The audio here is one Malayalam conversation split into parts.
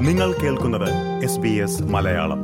നിങ്ങൾ കേൾക്കുന്നത് എസ് ബി എസ് മലയാളം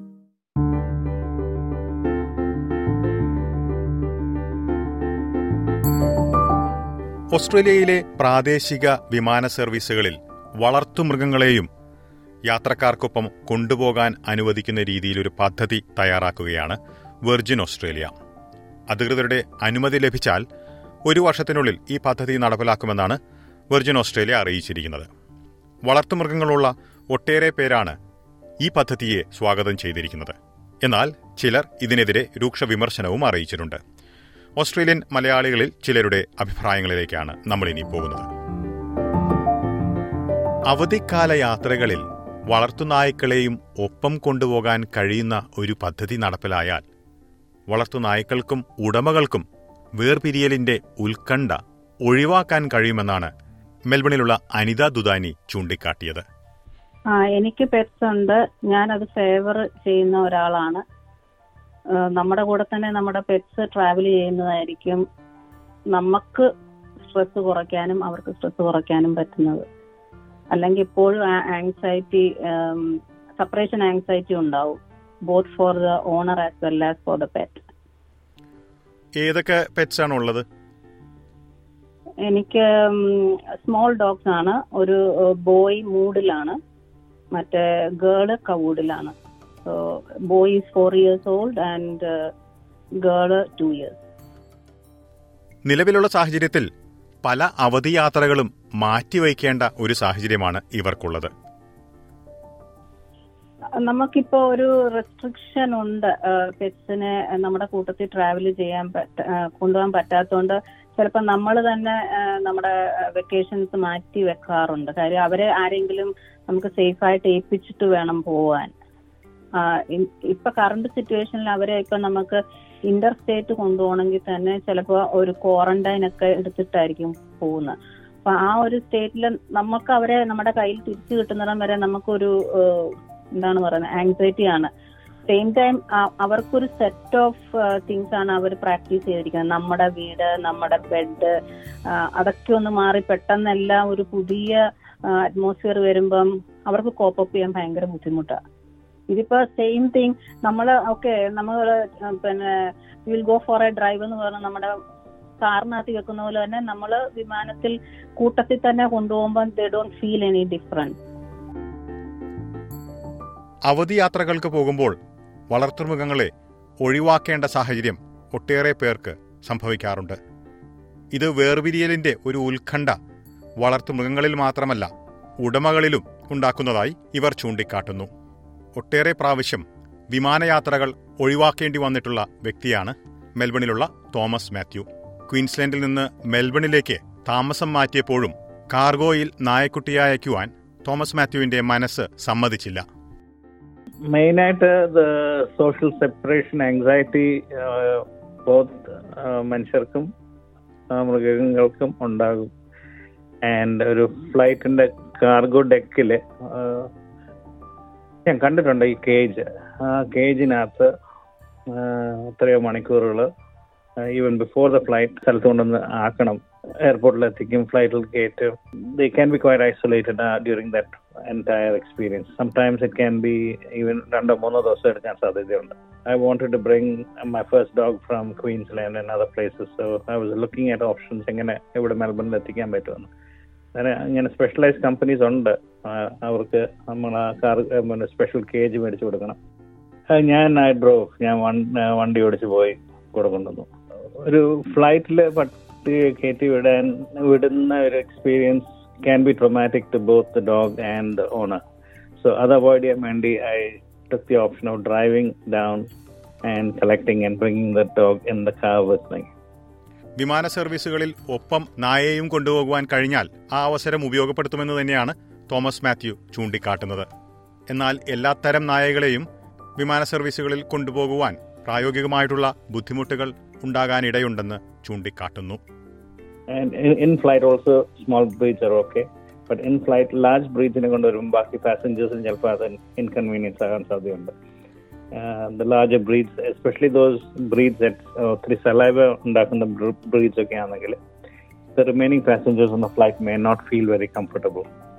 ഓസ്ട്രേലിയയിലെ പ്രാദേശിക വിമാന സർവീസുകളിൽ വളർത്തുമൃഗങ്ങളെയും യാത്രക്കാർക്കൊപ്പം കൊണ്ടുപോകാൻ അനുവദിക്കുന്ന രീതിയിൽ ഒരു പദ്ധതി തയ്യാറാക്കുകയാണ് വെർജിൻ ഓസ്ട്രേലിയ അധികൃതരുടെ അനുമതി ലഭിച്ചാൽ ഒരു വർഷത്തിനുള്ളിൽ ഈ പദ്ധതി നടപ്പിലാക്കുമെന്നാണ് വെർജിൻ ഓസ്ട്രേലിയ അറിയിച്ചിരിക്കുന്നത് വളർത്തുമൃഗങ്ങളുള്ള ഒട്ടേറെ പേരാണ് ഈ പദ്ധതിയെ സ്വാഗതം ചെയ്തിരിക്കുന്നത് എന്നാൽ ചിലർ ഇതിനെതിരെ രൂക്ഷ വിമർശനവും അറിയിച്ചിട്ടുണ്ട് ഓസ്ട്രേലിയൻ മലയാളികളിൽ ചിലരുടെ അഭിപ്രായങ്ങളിലേക്കാണ് നമ്മൾ ഇനി പോകുന്നത് അവധിക്കാല യാത്രകളിൽ വളർത്തുനായ്ക്കളെയും ഒപ്പം കൊണ്ടുപോകാൻ കഴിയുന്ന ഒരു പദ്ധതി നടപ്പിലായാൽ വളർത്തുനായ്ക്കൾക്കും ഉടമകൾക്കും വേർപിരിയലിന്റെ ഉത്കണ്ഠ ഒഴിവാക്കാൻ കഴിയുമെന്നാണ് മെൽബണിലുള്ള അനിത ദുദാനി ചൂണ്ടിക്കാട്ടിയത് ആ എനിക്ക് പെറ്റ്സ് ഉണ്ട് ഞാനത് ഫേവർ ചെയ്യുന്ന ഒരാളാണ് ആ, നമ്മുടെ കൂടെ തന്നെ നമ്മുടെ പെറ്റ്സ് ട്രാവൽ ചെയ്യുന്നതായിരിക്കും നമുക്ക് സ്ട്രെസ് കുറയ്ക്കാനും അവർക്ക് സ്ട്രെസ് കുറയ്ക്കാനും പറ്റുന്നത് അല്ലെങ്കിൽ ഇപ്പോഴും ആങ്സൈറ്റി സെപ്പറേഷൻ ആങ്സൈറ്റി ഉണ്ടാവും both for the owner as well as for the pet ഏതൊക്കെ പെറ്റ്സ് ആണ് ഉള്ളത് എനിക്ക് സ്മോൾ ഡോഗ്സ് ആണ് ഒരു ബോയ് മൂഡിലാണ് മറ്റേ ഗേള് കവൂഡിലാണ് so boy is four years old and girl two years നിലവിലുള്ള സാഹചര്യത്തിൽ പല അവധി യാത്രകളും മാറ്റിവയ്ക്കേണ്ട ഒരു സാഹചര്യമാണ് ഇവർക്കുള്ളത് നമുക്കിപ്പോ ഒരു റെസ്ട്രിക്ഷൻ ഉണ്ട് പെറ്റ്സിനെ നമ്മുടെ കൂട്ടത്തിൽ ട്രാവൽ ചെയ്യാൻ പറ്റ ആ, കൊണ്ടുപോകാൻ പറ്റാത്തതുകൊണ്ട് ചിലപ്പോൾ നമ്മൾ തന്നെ ആ, നമ്മുടെ വെക്കേഷൻസ് മാറ്റി വെക്കാറുണ്ട് കാര്യം അവരെ ആരെങ്കിലും നമുക്ക് സേഫ് ആയിട്ട് ഏൽപ്പിച്ചിട്ട് വേണം പോവാൻ ആ, ഇ- ഇപ്പൊ കറണ്ട് സിറ്റുവേഷനിൽ അവരെ ഇപ്പൊ നമുക്ക് ഇന്റർ സ്റ്റേറ്റ് കൊണ്ടുപോകണമെങ്കിൽ തന്നെ ചിലപ്പോൾ ഒരു ക്വാറന്റൈൻ ഒക്കെ എടുത്തിട്ടായിരിക്കും പോകുന്നത് അപ്പൊ ആ ഒരു സ്റ്റേറ്റിൽ നമുക്ക് അവരെ നമ്മുടെ കയ്യിൽ തിരിച്ചു കിട്ടുന്നിടം വരെ നമുക്കൊരു ഏഹ്, എന്താണ് പറയുന്നത് ആങ്സൈറ്റി ആണ് സെയിം ടൈം അവർക്കൊരു സെറ്റ് ഓഫ് തിങ്സ് ആണ് അവർ പ്രാക്ടീസ് ചെയ്തിരിക്കുന്നത് നമ്മുടെ വീട് നമ്മുടെ ബെഡ് അതൊക്കെ ഒന്ന് മാറി പെട്ടെന്നെല്ലാം ഒരു പുതിയ അറ്റ്മോസ്ഫിയർ വരുമ്പം അവർക്ക് കോപ്പപ്പ് ചെയ്യാൻ ഭയങ്കര ബുദ്ധിമുട്ടാണ് ഇതിപ്പോ സെയിം തിങ് നമ്മൾ ഓക്കെ നമ്മൾ പിന്നെ will go for a drive എന്ന് പറഞ്ഞാൽ നമ്മുടെ കാറിനകത്ത് വെക്കുന്ന പോലെ തന്നെ നമ്മൾ വിമാനത്തിൽ കൂട്ടത്തിൽ തന്നെ കൊണ്ടുപോകുമ്പോൾ they don't feel any difference അവധി യാത്രകൾക്ക് പോകുമ്പോൾ വളർത്തുമൃഗങ്ങളെ ഒഴിവാക്കേണ്ട സാഹചര്യം ഒട്ടേറെ പേർക്ക് സംഭവിക്കാറുണ്ട് ഇത് വേർപിരിയലിന്റെ ഒരു ഉത്കണ്ഠ വളർത്തുമൃഗങ്ങളിൽ മാത്രമല്ല ഉടമകളിലും ഉണ്ടാക്കുന്നതായി ഇവർ ചൂണ്ടിക്കാട്ടുന്നു ഒട്ടേറെ പ്രാവശ്യം വിമാനയാത്രകൾ ഒഴിവാക്കേണ്ടി വന്നിട്ടുള്ള വ്യക്തിയാണ് മെൽബണിലുള്ള തോമസ് മാത്യു ക്വീൻസ്ലാൻഡിൽ നിന്ന് മെൽബണിലേക്ക് താമസം മാറ്റിയപ്പോഴും കാർഗോയിൽ നായക്കുട്ടിയെ അയക്കുവാൻ തോമസ് മാത്യുവിന്റെ മനസ്സ് സമ്മതിച്ചില്ല മെയിനായിട്ട് the social separation anxiety both മനുഷ്യർക്കും ആ, മൃഗങ്ങൾക്കും ഉണ്ടാകും ആൻഡ് ഒരു ഫ്ലൈറ്റിന്റെ കാർഗോ ഡെക്കിൽ ഞാൻ കണ്ടിട്ടുണ്ട് ഈ കേജ് ആ കേജിനകത്ത് എത്രയോ മണിക്കൂറുകൾ ഈവൻ ബിഫോർ ദ ഫ്ലൈറ്റ് സ്ഥലത്ത് കൊണ്ടുവന്ന് ആക്കണം എയർപോർട്ടിൽ എത്തിക്കും ഫ്ലൈറ്റിൽ കയറ്റും they can be quite isolated during that entire experience. Sometimes it can be even രണ്ടോ മൂന്നോ ദിവസം എടുക്കാൻ സാധ്യതയുണ്ട് I wanted to bring my first dog from Queensland and other places, so I was looking at options എങ്ങനെ ഇവിടെ മെൽബണിൽ എത്തിക്കാൻ പറ്റുമെന്ന് അങ്ങനെ ഇങ്ങനെ സ്പെഷ്യലൈസ്ഡ് കമ്പനീസ് ഉണ്ട് ആ, അവർക്ക് നമ്മൾ ആ കാർ പിന്നെ സ്പെഷ്യൽ കേജ് മേടിച്ചു കൊടുക്കണം ആ, ഞാൻ ഐ ഡ്രോവ് ഞാൻ വൺ- ആ, വണ്ടി ഓടിച്ച് പോയി കൂടെ കൊണ്ടുവന്നു ഒരു ഫ്ലൈറ്റിൽ പട്ടി കയറ്റി വിടാൻ വിടുന്ന ഒരു experience can be traumatic to both the dog and the owner. So, അത് avoid ചെയ്യാൻ വേണ്ടി I took the option of driving down and collecting and bringing the dog in the car with me. വിമാന സർവീസുകളിൽ ഒപ്പം നായയെയും കൊണ്ടുപോകുവാൻ കഴിഞ്ഞാൽ ആ അവസരം ഉപയോഗപ്പെടുത്തുമെന്ന് തന്നെയാണ് തോമസ് മാത്യു ചൂണ്ടിക്കാട്ടുന്നത് എന്നാൽ എല്ലാത്തരം നായകളെയും വിമാന സർവീസുകളിൽ കൊണ്ടുപോകുവാൻ പ്രായോഗികമായിട്ടുള്ള ബുദ്ധിമുട്ടുകൾ ഉണ്ടാകാനിടയുണ്ടെന്ന് ചൂണ്ടിക്കാട്ടുന്നു And in, in flight also, small breeds are okay. But in flight, large breeds നെ കൊണ്ടുവരുമ്പോൾ ബാക്കി പാസഞ്ചേഴ്സിന് ചിലപ്പോൾ അത് ഇൻകൺവീനിയൻസ് ആകാൻ സാധ്യതയുണ്ട് the larger breeds especially those breeds ഒത്തിരി സലൈവ ഉണ്ടാക്കുന്ന ബ്രീഡ്സ് ഒക്കെ ആണെങ്കിൽ the remaining passengers on the flight may not feel very comfortable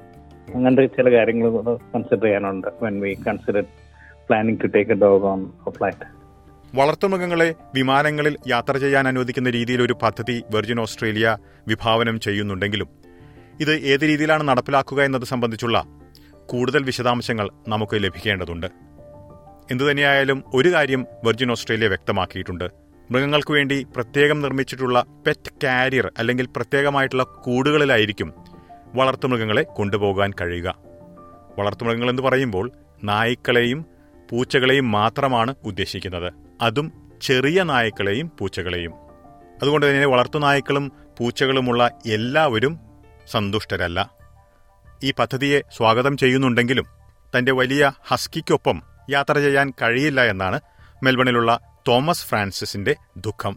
അങ്ങനത്തെ ചില കാര്യങ്ങൾ കൺസിഡർ ചെയ്യാനുണ്ട് when we consider planning to take a dog on flight വളർത്തുമൃഗങ്ങളെ വിമാനങ്ങളിൽ യാത്ര ചെയ്യാൻ അനുവദിക്കുന്ന രീതിയിൽ ഒരു പദ്ധതി വെർജിൻ ഓസ്ട്രേലിയ വിഭാവനം ചെയ്യുന്നുണ്ടെങ്കിലും ഇത് ഏത് രീതിയിലാണ് നടപ്പിലാക്കുക എന്നത് സംബന്ധിച്ചുള്ള കൂടുതൽ വിശദാംശങ്ങൾ നമുക്ക് ലഭിക്കേണ്ടതുണ്ട് എന്തുതന്നെയായാലും ഒരു കാര്യം വെർജിൻ ഓസ്ട്രേലിയ വ്യക്തമാക്കിയിട്ടുണ്ട് മൃഗങ്ങൾക്ക് വേണ്ടി പ്രത്യേകം നിർമ്മിച്ചിട്ടുള്ള പെറ്റ് കാരിയർ അല്ലെങ്കിൽ പ്രത്യേകമായിട്ടുള്ള കൂടുകളിലായിരിക്കും വളർത്തുമൃഗങ്ങളെ കൊണ്ടുപോകാൻ കഴിയുക വളർത്തുമൃഗങ്ങൾ എന്ന് പറയുമ്പോൾ നായ്ക്കളെയും പൂച്ചകളെയും മാത്രമാണ് ഉദ്ദേശിക്കുന്നത് അതും ചെറിയ നായ്ക്കളെയും പൂച്ചകളെയും അതുകൊണ്ട് തന്നെ വളർത്തുനായ്ക്കളും പൂച്ചകളുമുള്ള എല്ലാവരും സന്തുഷ്ടരല്ല ഈ പദ്ധതിയെ സ്വാഗതം ചെയ്യുന്നുണ്ടെങ്കിലും തന്റെ വലിയ ഹസ്കിക്കൊപ്പം യാത്ര ചെയ്യാൻ കഴിയില്ല എന്നാണ് മെൽബണിലുള്ള തോമസ് ഫ്രാൻസിസിന്റെ ദുഃഖം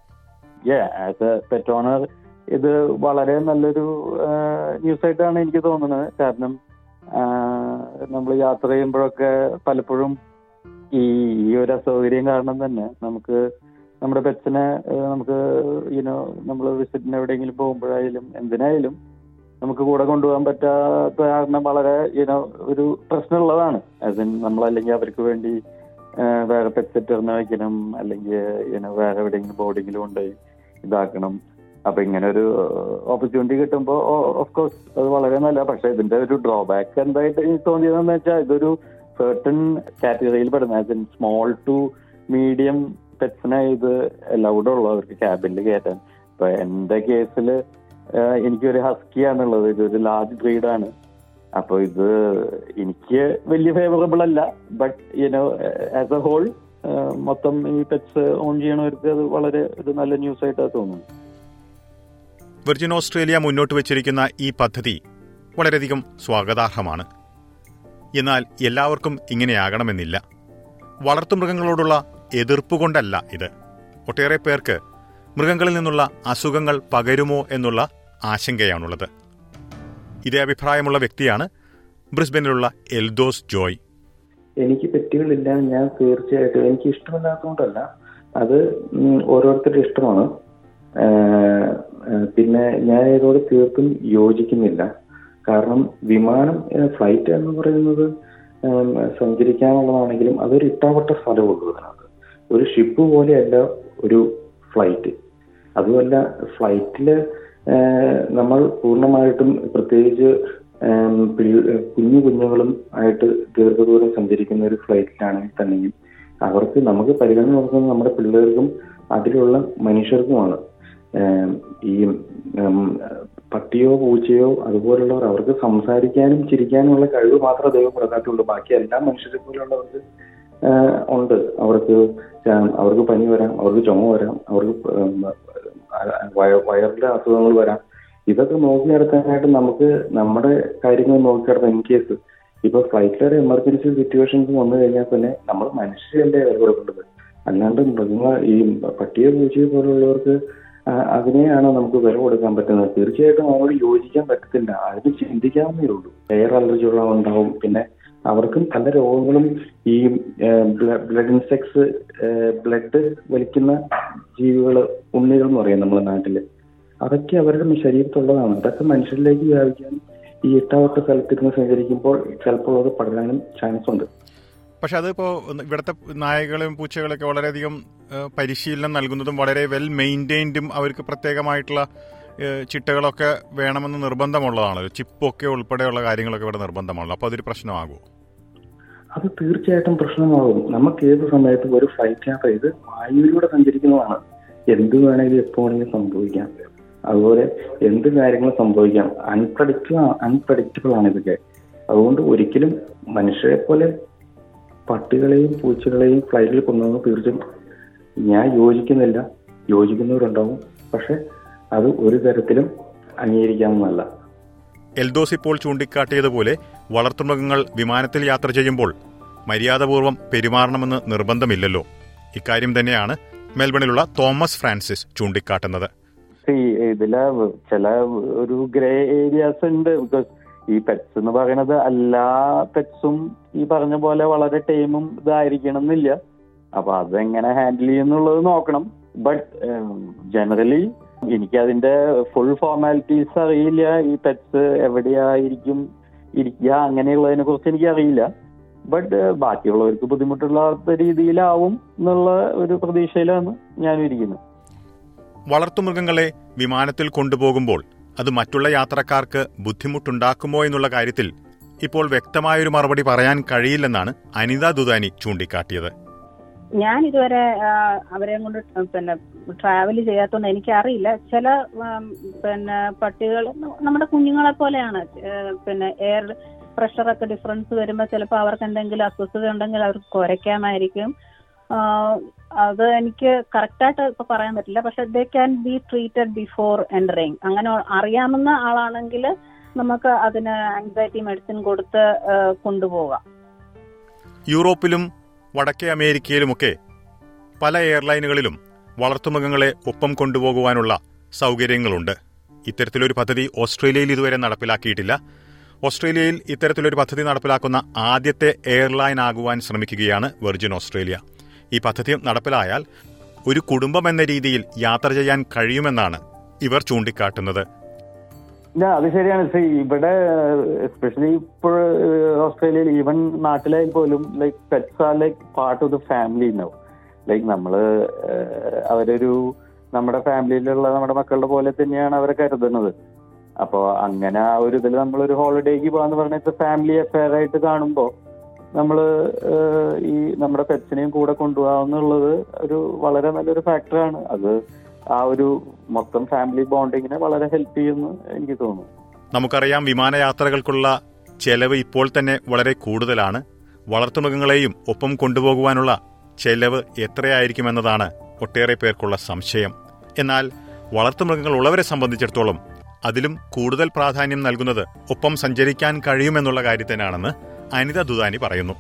ആസ് എ പെറ്റ് ഓണർ ഇത് വളരെ നല്ലൊരു ന്യൂസ് ആയിട്ടാണ് എനിക്ക് തോന്നുന്നത് കാരണം നമ്മൾ യാത്ര ചെയ്യുമ്പോഴൊക്കെ പലപ്പോഴും ഈ ഈ ഒരു അസൗകര്യം കാരണം തന്നെ നമുക്ക് നമ്മുടെ പെറ്റ്സിനെ നമുക്ക് യുനോ നമ്മൾ വിസിറ്റിന് എവിടെയെങ്കിലും പോകുമ്പോഴായാലും എന്തിനായാലും നമുക്ക് കൂടെ കൊണ്ടുപോകാൻ പറ്റാത്ത കാരണം വളരെ യുനോ ഒരു പ്രശ്നമുള്ളതാണ് ആസ് നമ്മളല്ലെങ്കിൽ അവർക്ക് വേണ്ടി വേറെ പെറ്റ്സെറ്ററിനെ വയ്ക്കണം അല്ലെങ്കിൽ യുനോ വേറെ എവിടെയെങ്കിലും ബോർഡിങ്ങിൽ കൊണ്ടുപോയി ഇതാക്കണം അപ്പൊ ഇങ്ങനെ ഒരു ഓപ്പർച്യൂണിറ്റി കിട്ടുമ്പോൾ ഓഫ് കോഴ്സ് അത് വളരെ നല്ല പക്ഷെ ഇതിന്റെ ഒരു ഡ്രോബാക്ക് എന്തായിട്ട് എനിക്ക് തോന്നിയതെന്ന് വെച്ചാൽ ഇതൊരു സെർട്ടൺ കാറ്റഗറിയിൽ പെടുന്ന സ്മോൾ ടു മീഡിയം പെറ്റ്സിനെ ഇത് അലൗഡ് ഉള്ളൂ അവർക്ക് ക്യാബിനിൽ കയറ്റാൻ ഇപ്പൊ എന്റെ കേസിൽ എനിക്കൊരു ഹസ്കിയാണുള്ളത് ഇതൊരു ലാർജ് ബ്രീഡാണ് അപ്പൊ ഇത് എനിക്ക് വലിയ ഫേവറബിൾ അല്ല but you know as a whole മൊത്തം ഈ പെറ്റ്സ് ഓൺ ചെയ്യണവർക്ക് അത് വളരെ ഒരു നല്ല ന്യൂസ് ആയിട്ടാണ് തോന്നുന്നു വെർജിൻ ഓസ്ട്രേലിയ മുന്നോട്ട് വച്ചിരിക്കുന്ന ഈ പദ്ധതി വളരെയധികം സ്വാഗതാർഹമാണ് എന്നാൽ എല്ലാവർക്കും ഇങ്ങനെയാകണമെന്നില്ല വളർത്തുമൃഗങ്ങളോടുള്ള എതിർപ്പ് കൊണ്ടല്ല ഇത് ഒട്ടേറെ പേർക്ക് മൃഗങ്ങളിൽ നിന്നുള്ള അസുഖങ്ങൾ പകരുമോ എന്നുള്ള ആശങ്കയാണുള്ളത് ഇതേ അഭിപ്രായമുള്ള വ്യക്തിയാണ് ബ്രിസ്ബനിലുള്ള എൽദോസ് ജോയ് എനിക്ക് പെറ്റുകളില്ല ഞാൻ തീർച്ചയായിട്ടും എനിക്ക് ഇഷ്ടമില്ലാത്തതുകൊണ്ടല്ല അത് ഓരോരുത്തരുടെ ഇഷ്ടമാണ് പിന്നെ ഞാൻ ഇതിനോട് തീർത്തും യോജിക്കുന്നില്ല കാരണം വിമാനം ഫ്ലൈറ്റ് എന്ന് പറയുന്നത് സഞ്ചരിക്കാനുള്ളതാണെങ്കിലും അതൊരു ഇട്ടാവട്ട സ്ഥലമുള്ളൂ അതിനകത്ത് ഒരു ഷിപ്പ് പോലെയല്ല ഒരു ഫ്ലൈറ്റ് അതുമല്ല ഫ്ലൈറ്റില് നമ്മൾ പൂർണ്ണമായിട്ടും പ്രത്യേകിച്ച് കുഞ്ഞു കുഞ്ഞുങ്ങളും ആയിട്ട് ദീർഘദൂരം സഞ്ചരിക്കുന്ന ഒരു ഫ്ലൈറ്റിലാണെങ്കിൽ തന്നെയും അവർക്ക് നമുക്ക് പരിഗണന കൊടുക്കുന്നത് നമ്മുടെ പിള്ളേർക്കും അതിലുള്ള മനുഷ്യർക്കുമാണ് ഈ പട്ടിയോ പൂച്ചയോ അതുപോലുള്ളവർ അവർക്ക് സംസാരിക്കാനും ചിരിക്കാനുമുള്ള കഴിവ് മാത്രമേ ദൈവം കൊടുക്കാത്തുള്ളൂ ബാക്കി എല്ലാ മനുഷ്യരെ പോലുള്ളവർക്ക് ഉണ്ട് അവർക്ക് അവർക്ക് പനി വരാം അവർക്ക് ചുമ വരാം അവർക്ക് വയറിലെ അസുഖങ്ങൾ വരാം ഇതൊക്കെ നോക്കി നടത്താനായിട്ട് നമുക്ക് നമ്മുടെ കാര്യങ്ങൾ നോക്കി നടത്താം ഇൻ കേസ് ഇപ്പൊ ഫ്ലൈറ്റിലൊരു എമർജൻസി സിറ്റുവേഷൻസ് വന്നു കഴിഞ്ഞാൽ തന്നെ നമ്മൾ മനുഷ്യരല്ലേ വില കൊടുക്കേണ്ടത് അല്ലാണ്ട് മൃഗങ്ങൾ ഈ പട്ടിയെ പൂച്ചയെ പോലുള്ളവർക്ക് അതിനെയാണ് നമുക്ക് വില കൊടുക്കാൻ പറ്റുന്നത് തീർച്ചയായിട്ടും അവരോട് യോജിക്കാൻ പറ്റത്തില്ല അതിന് ചിന്തിക്കാവുന്നേ ഉള്ളൂ എയർ അലർജി ഉണ്ടാവും പിന്നെ അവർക്കും പല രോഗങ്ങളും ഈ ബ്ലഡ് ഇൻസെക്ട്സ് ബ്ലഡ് വലിക്കുന്ന ജീവികൾ ഉണ്ണികൾ എന്ന് പറയും നമ്മുടെ നാട്ടില് അതൊക്കെ അവരുടെ ശരീരത്തുള്ളതാണ് അതൊക്കെ മനുഷ്യരിലേക്ക് വ്യാപിക്കാൻ ഈ എട്ടാവട്ട സ്ഥലത്തിരുന്ന് സഞ്ചരിക്കുമ്പോൾ ചിലപ്പോൾ അത് പടരാനും ചാൻസ് ഉണ്ട് പക്ഷെ അതിപ്പോ ഇവിടുത്തെ നായകളും പൂച്ചകളൊക്കെ വളരെയധികം പരിശീലനം നൽകുന്നതും വളരെ വെൽ മെയിൻറ്റെയിൻഡും അവർക്ക് പ്രത്യേകമായിട്ടുള്ള ചിട്ടകളൊക്കെ വേണമെന്ന് നിർബന്ധമുള്ളതാണ് ചിപ്പൊക്കെ ഉൾപ്പെടെയുള്ള കാര്യങ്ങളൊക്കെ ഇവിടെ നിർബന്ധമാണല്ലോ അപ്പോൾ അതൊരു പ്രശ്നമാകുമോ അത് തീർച്ചയായിട്ടും പ്രശ്നമാകും നമുക്ക് ഏത് സമയത്തും ഒരു ഫ്ലൈറ്റ് യാത്ര ചെയ്ത് വായുവിലൂടെ സഞ്ചരിക്കുന്നതാണ് എന്ത് വേണമെങ്കിലും എപ്പോൾ വേണമെങ്കിലും സംഭവിക്കാം അതുപോലെ എന്ത് കാര്യങ്ങളും സംഭവിക്കാം അൺപ്രഡിക്റ്റബിൾ അൺപ്രഡിക്റ്റബിൾ ആണ് ഇതൊക്കെ അതുകൊണ്ട് ഒരിക്കലും മനുഷ്യരെ പോലെ പട്ടികളെയും പൂച്ചകളെയും ഫ്ലൈറ്റിൽ കൊണ്ടുവന്ന് തീർച്ചയായും ഞാൻ യോജിക്കുന്നില്ല യോജിക്കുന്നവരുണ്ടാവും പക്ഷെ അത് ഒരു തരത്തിലും അംഗീകരിക്കാവുന്നതല്ല എൽദോസ് ഇപ്പോൾ ചൂണ്ടിക്കാട്ടിയതുപോലെ വളർത്തുമൃഗങ്ങൾ വിമാനത്തിൽ യാത്ര ചെയ്യുമ്പോൾ മര്യാദപൂർവ്വം പെരുമാറണമെന്ന് നിർബന്ധമില്ലല്ലോ ഇക്കാര്യം തന്നെയാണ് മെൽബണിലുള്ള തോമസ് ഫ്രാൻസിസ് ചൂണ്ടിക്കാട്ടുന്നത് ഇതില് ചില ഒരു ഗ്രേ ഏരിയാസ് ഉണ്ട് ബിക്കോസ് ഈ പെറ്റ്സ് എന്ന് പറയുന്നത് എല്ലാ പെറ്റ്സും ഈ പറഞ്ഞ പോലെ വളരെ ടൈമും ഇതായിരിക്കണം എന്നില്ല അപ്പൊ അതെങ്ങനെ ഹാൻഡിൽ ചെയ്യുന്നുള്ളത് നോക്കണം ബട്ട് ജനറലി എനിക്ക് അതിന്റെ ഫുൾ ഫോർമാലിറ്റീസ് അറിയില്ല ഈ പെറ്റ്സ് എവിടെയായിരിക്കും ഇരിക്കുക അങ്ങനെയുള്ളതിനെ കുറിച്ച് എനിക്ക് അറിയില്ല ബട്ട് ബാക്കിയുള്ളവർക്ക് ബുദ്ധിമുട്ടില്ലാത്ത രീതിയിലാവും എന്നുള്ള ഒരു പ്രതീക്ഷയിലാണ് ഞാനും ഇരിക്കുന്നത് വളർത്തുമൃഗങ്ങളെ വിമാനത്തിൽ കൊണ്ടുപോകുമ്പോൾ അത് മറ്റുള്ള യാത്രക്കാർക്ക് ബുദ്ധിമുട്ടുണ്ടാക്കുമോ എന്നുള്ള കാര്യത്തിൽ ഇപ്പോൾ വ്യക്തമായൊരു മറുപടി പറയാൻ കഴിയില്ലെന്നാണ് അനിത ദുദാനി ചൂണ്ടിക്കാട്ടിയത് ഞാൻ ഇതുവരെ ആ, അവരെ കൊണ്ട് പിന്നെ ട്രാവൽ ചെയ്യാത്തതുകൊണ്ട് എനിക്കറിയില്ല ചില ഉം, പിന്നെ പട്ടികൾ നമ്മുടെ കുഞ്ഞുങ്ങളെ പോലെയാണ് ഏഹ്, പിന്നെ എയർ പ്രഷറൊക്കെ ഡിഫറൻസ് വരുമ്പോൾ ചിലപ്പോൾ അവർക്ക് എന്തെങ്കിലും അസ്വസ്ഥത ഉണ്ടെങ്കിൽ അവർക്ക് കുരയ്ക്കാമായിരിക്കും ആ, അത് എനിക്ക് കറക്റ്റായിട്ട് ഇപ്പൊ പറയാൻ പറ്റില്ല പക്ഷെ they can be treated before entering അങ്ങനെ അറിയാവുന്ന ആളാണെങ്കിൽ നമുക്ക് അതിന് ആങ്സൈറ്റി മെഡിസിൻ കൊടുത്ത് ആ, കൊണ്ടുപോകാം യൂറോപ്പിലും വടക്കേ അമേരിക്കയിലുമൊക്കെ പല എയർലൈനുകളിലും വളർത്തുമൃഗങ്ങളെ ഒപ്പം കൊണ്ടുപോകുവാനുള്ള സൗകര്യങ്ങളുണ്ട് ഇത്തരത്തിലൊരു പദ്ധതി ഓസ്ട്രേലിയയിൽ ഇതുവരെ നടപ്പിലാക്കിയിട്ടില്ല ഓസ്ട്രേലിയയിൽ ഇത്തരത്തിലൊരു പദ്ധതി നടപ്പിലാക്കുന്ന ആദ്യത്തെ എയർലൈൻ ആകുവാൻ ശ്രമിക്കുകയാണ് വെർജിൻ ഓസ്ട്രേലിയ ഈ പദ്ധതി നടപ്പിലായാൽ ഒരു കുടുംബം എന്ന രീതിയിൽ യാത്ര ചെയ്യാൻ കഴിയുമെന്നാണ് ഇവർ ചൂണ്ടിക്കാട്ടുന്നത് ഇല്ല അത് ശരിയാണ് സി ഇവിടെ എസ്പെഷ്യലി ഇപ്പോൾ ഓസ്ട്രേലിയയിൽ ഈവൻ നാട്ടിലായാൽ പോലും like pets are like part of the family ഉണ്ടാവും ലൈക്ക് നമ്മള് ഏഹ്, അവരൊരു നമ്മുടെ ഫാമിലിയിലുള്ള നമ്മുടെ മക്കളുടെ പോലെ തന്നെയാണ് അവരെ കരുതുന്നത് അപ്പൊ അങ്ങനെ ആ ഒരു ഇതിൽ നമ്മളൊരു ഹോളിഡേക്ക് പോകാന്ന് പറഞ്ഞ ഫാമിലി അഫെയർ ആയിട്ട് കാണുമ്പോൾ നമ്മള് ഏഹ്, ഈ നമ്മുടെ പെറ്റ്സിനെയും കൂടെ കൊണ്ടുപോകാന്നുള്ളത് ഒരു വളരെ നല്ലൊരു ഫാക്ടറാണ് അത് ആ ഒരു മൊത്തം ഫാമിലി ബോണ്ടിങ്ങിനെ വളരെ ഹെൽപ്പ് ചെയ്യുമെന്ന് എനിക്ക് തോന്നുന്നു നമുക്കറിയാം വിമാനയാത്രകൾക്കുള്ള ചെലവ് ഇപ്പോൾ തന്നെ വളരെ കൂടുതലാണ് വളർത്തുമൃഗങ്ങളെയും ഒപ്പം കൊണ്ടുപോകുവാനുള്ള ചെലവ് എത്രയായിരിക്കുമെന്നതാണ് ഒട്ടേറെ പേർക്കുള്ള സംശയം എന്നാൽ വളർത്തുമൃഗങ്ങൾ ഉള്ളവരെ സംബന്ധിച്ചിടത്തോളം അതിലും കൂടുതൽ പ്രാധാന്യം നൽകുന്നത് ഒപ്പം സഞ്ചരിക്കാൻ കഴിയുമെന്നുള്ള കാര്യത്തിനാണെന്ന് അനിത ദുദാനി പറയുന്നു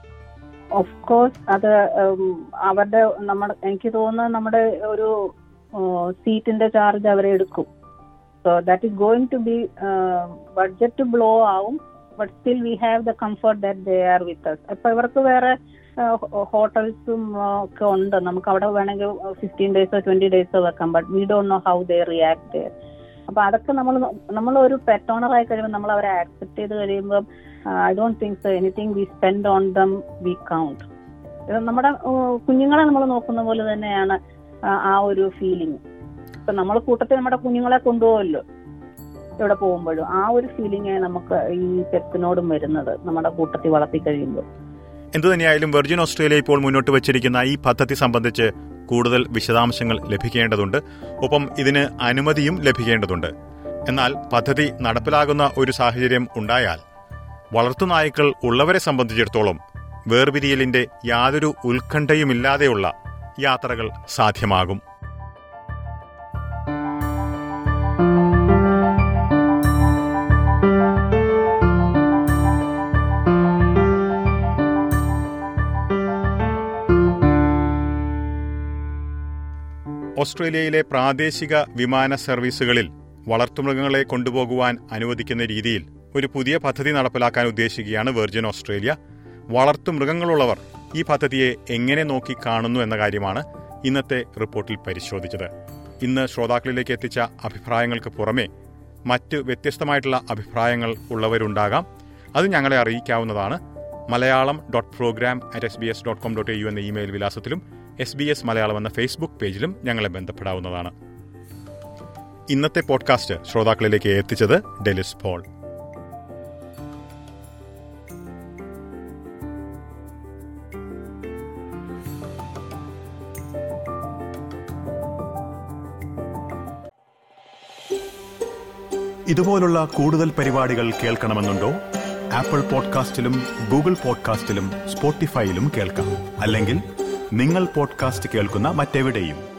ഓഫ് കോഴ്സ് അത് ഉം, അവരുടെ നമ്മുടെ എനിക്ക് തോന്നുന്നത് നമ്മുടെ ഒരു സീറ്റിന്റെ ചാർജ് അവരെ എടുക്കും so that is going to be budget blow ആവും but still we have the comfort that they are with us അപ്പൊ ഇവർക്ക് വേറെ ഹോട്ടൽസും ഒക്കെ ഉണ്ട് നമുക്ക് അവിടെ വേണമെങ്കിൽ ഫിഫ്റ്റീൻ ഡേയ്സോ ട്വന്റി ഡേയ്സോ വെക്കാം but we don't know how they react അപ്പൊ അതൊക്കെ നമ്മൾ നമ്മൾ ഒരു പെറ്റ് ഓണർ ആയി കഴിയുമ്പോൾ നമ്മൾ അവരെ ആക്സെപ്റ്റ് ചെയ്ത് കഴിയുമ്പോൾ I don't think so anything we spend on them we count ഇത് നമ്മുടെ uh, കുഞ്ഞുങ്ങളെ നമ്മൾ നോക്കുന്ന പോലെ തന്നെയാണ് ആ- ആ ഒരു ഫീലിംഗ് ഇപ്പൊ നമ്മൾ കൂട്ടത്തിൽ നമ്മുടെ കുഞ്ഞുങ്ങളെ കൊണ്ടുപോകല്ലോ എവിടെ പോകുമ്പോഴും ആ ഒരു ഫീലിംഗ് നമുക്ക് ഈ പെറ്റ്സിനോടും വരുന്നത് നമ്മുടെ കൂട്ടത്തിൽ വളർത്തി കഴിയുമ്പോൾ എന്തുതന്നെയായാലും വെർജിൻ ഓസ്ട്രേലിയ ഇപ്പോൾ മുന്നോട്ട് വച്ചിരിക്കുന്ന ഈ പദ്ധതി സംബന്ധിച്ച് കൂടുതൽ വിശദാംശങ്ങൾ ലഭിക്കേണ്ടതുണ്ട് ഒപ്പം ഇതിന് അനുമതിയും ലഭിക്കേണ്ടതുണ്ട് എന്നാൽ പദ്ധതി നടപ്പിലാകുന്ന ഒരു സാഹചര്യം ഉണ്ടായാൽ വളർത്തുനായ്ക്കൾ ഉള്ളവരെ സംബന്ധിച്ചിടത്തോളം വേർപിരിയലിന്റെ യാതൊരു ഉത്കണ്ഠയുമില്ലാതെയുള്ള യാത്രകൾ സാധ്യമാകും ഓസ്ട്രേലിയയിലെ പ്രാദേശിക വിമാന സർവീസുകളിൽ വളർത്തുമൃഗങ്ങളെ കൊണ്ടുപോകുവാൻ അനുവദിക്കുന്ന രീതിയിൽ ഒരു പുതിയ പദ്ധതി നടപ്പിലാക്കാൻ ഉദ്ദേശിക്കുകയാണ് വെർജിൻ ഓസ്ട്രേലിയ വളർത്തുമൃഗങ്ങളുള്ളവർ ഈ പദ്ധതിയെ എങ്ങനെ നോക്കി കാണുന്നു എന്ന കാര്യമാണ് ഇന്നത്തെ റിപ്പോർട്ടിൽ പരിശോധിച്ചത് ഇന്ന് ശ്രോതാക്കളിലേക്ക് എത്തിച്ച അഭിപ്രായങ്ങൾക്ക് പുറമെ മറ്റ് വ്യത്യസ്തമായിട്ടുള്ള അഭിപ്രായങ്ങൾ ഉള്ളവരുണ്ടാകാം അത് ഞങ്ങളെ അറിയിക്കാവുന്നതാണ് Malayalam dot program at S B S dot com dot A U എന്ന ഇമെയിൽ വിലാസത്തിലും എസ് ബി എസ് മലയാളം എന്ന ഫേസ്ബുക്ക് പേജിലും ഞങ്ങളെ ബന്ധപ്പെടാവുന്നതാണ് ഇന്നത്തെ പോഡ്കാസ്റ്റ് ശ്രോതാക്കളിലേക്ക് എത്തിച്ചത് ഡെലിസ് പോൾ ഇതുപോലുള്ള കൂടുതൽ പരിപാടികൾ കേൾക്കണമെന്നുണ്ടോ ആപ്പിൾ പോഡ്കാസ്റ്റിലും ഗൂഗിൾ പോഡ്കാസ്റ്റിലും സ്പോട്ടിഫൈയിലും കേൾക്കാം അല്ലെങ്കിൽ നിങ്ങൾ പോഡ്കാസ്റ്റ് കേൾക്കുന്ന മറ്റെവിടെയും